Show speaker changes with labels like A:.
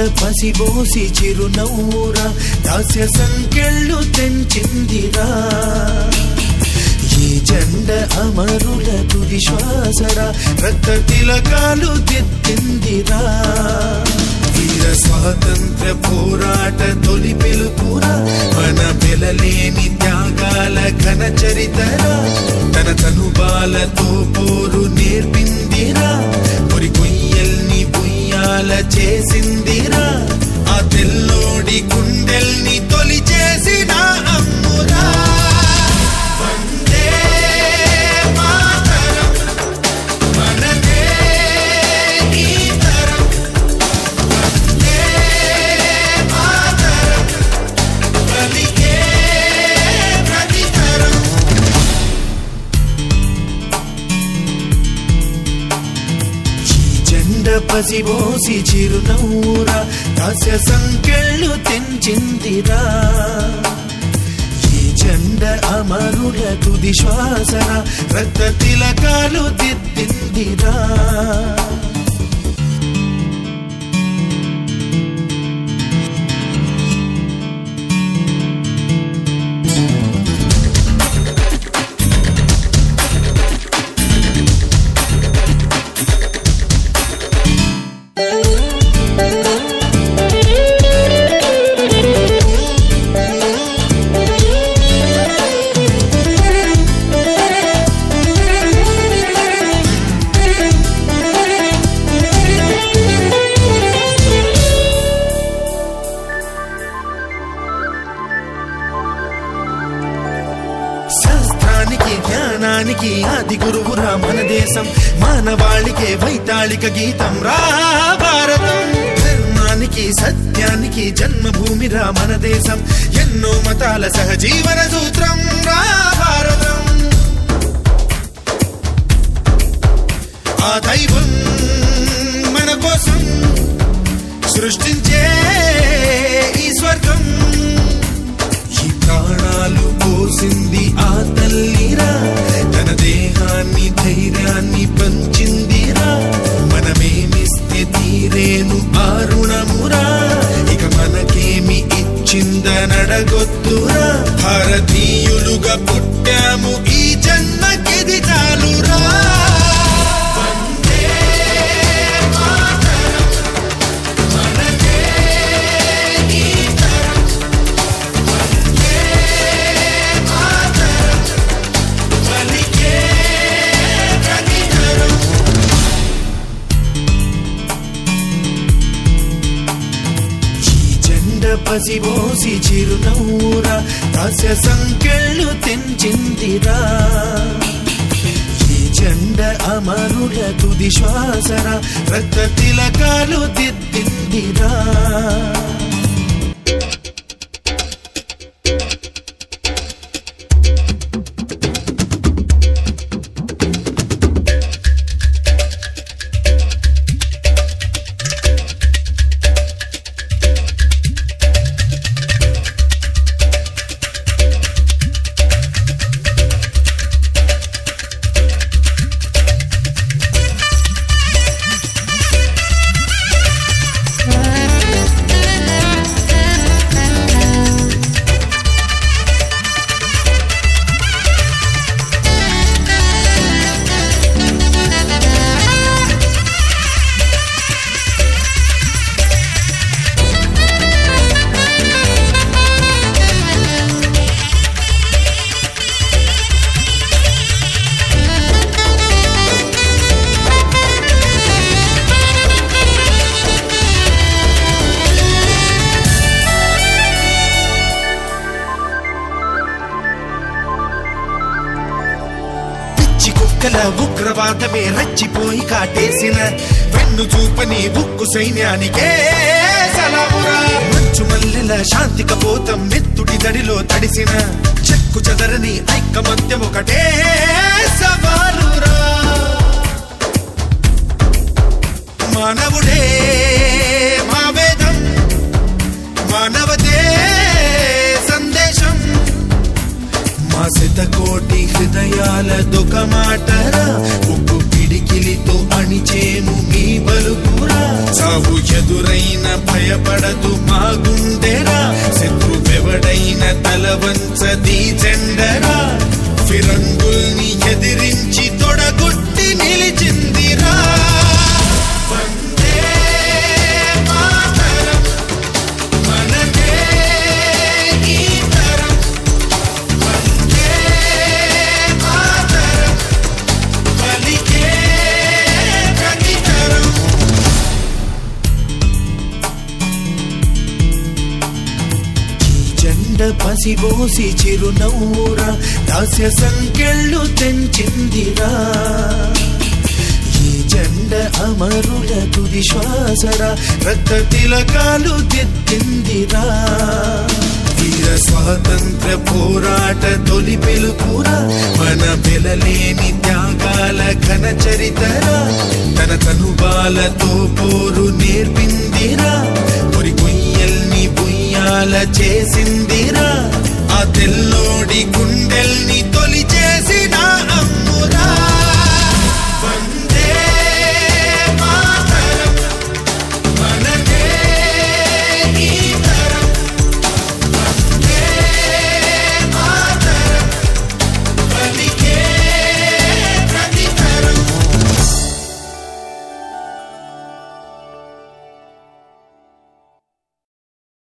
A: పసిబోసి చిరునవ్వురా దాస్య సంకెళ్ళు తెంచిందిరా ఈ జెండ అమరుల తుది శ్వాసరా రక్త తిలకాలు దిద్దిందిరా వీర స్వాతంత్ర పోరాట తొలి పిలుపురా మన వెలలేని త్యాగాల ఘన చరితరా తన తనుబాలతో పోరు నేర్పిందిరా పొరి కొయ్యల్ని బుయ్యాల చేసిందిరా ఆ తెల్లోడి గుండెల్ని తొలి చేసిన అమ్మురా వందే మాతరం మనదే ఈ తరం వందే మాతరం పలికే ప్రతి తరం ఈ జెండ పసిబోసి చిరునవ్వురా దాస్య సంకెళ్ళు తెంచిందిరా ఈ జెండ అమరుల తుది శ్వాసరా రక్త తిలకాలు దిద్దిందిరా శాస్త్రానికి జ్ఞానానికి ఆది గురువురా మన దేశం మానవాళికే వైతాళిక గీతం రా భారతం ధర్మానికి సత్యానికి జన్మభూమిరా మన దేశం ఎన్నో మతాల సహజీవన సూత్రం రా భారతం ఆ దైవం మన కోసం సృష్టించే ఈ స్వర్గం ఈ ప్రాణాలు పోసింది ఆ తల్లిరా తన దేహాన్ని ధైర్యాన్ని పంచిందిరా మనమేమిస్తే తీరేను ఆ రుణమురా ఇక మనకేమి ఇచ్చిందనడగొద్దురా భారతీయులుగా పుట్టాము ఈ జన్మకిది చాలురా వందే మాతరం మనదే ఈ తరం వందే మాతరం పలికే ప్రతి తరం ఈ జెండ పసిబోసి చిరునవ్వురా దాస్య సంకెళ్ళు తెంచిందిరా ఈ జెండ అమరుల తుది శ్వాసరా రక్త తిలకాలు దిద్దిందిరా పిచ్చి కుక్కల ఉగ్రవాదమే రచ్చిపోయి కాటేసిన వెన్ను చూపని ఉక్కు సైన్యానికే సలామురా మంచు మల్లెల శాంతి కపోతం మెత్తుడి దడిలో తడిసిన చెక్కు చెదరని ఐకమత్యం ఒకటే సవాలురా మానవుడే మా వేదం మానవతే సందేశం మా శతకోటి హృదయాల దుఃఖ మాటరా ఉప్పు పిడికిలితో అణిచేము మీ బలుపురా సాగు ఎదురైన భయపడదు మా గుండెరా శత్రువెవడైన తల వంచది జెండరా ఫిరంగుల్ని ఎదిరించి తొడగొట్టి నిలిచిందిరా వందే మాతరం మనదే ఈ తరం వందే మాతరం పలికే ప్రతి తరం జెండ పసిబోసి చిరునవ్వురా దాస్య సంకెళ్ళు తెంచిందిరా ఈ జెండ అమరుల తుది శ్వాసరా రక్త తిలకాలు దిద్దిందిరా వీర స్వాతంత్ర పోరాట తొలి పిలుపురా మన వెలలేని త్యాగాల ఘన చరితరా తన తనుబాలతో పోరు నేర్పిందిరా పొరి కొయ్యల్ని బుయ్యాల చేసిందిరా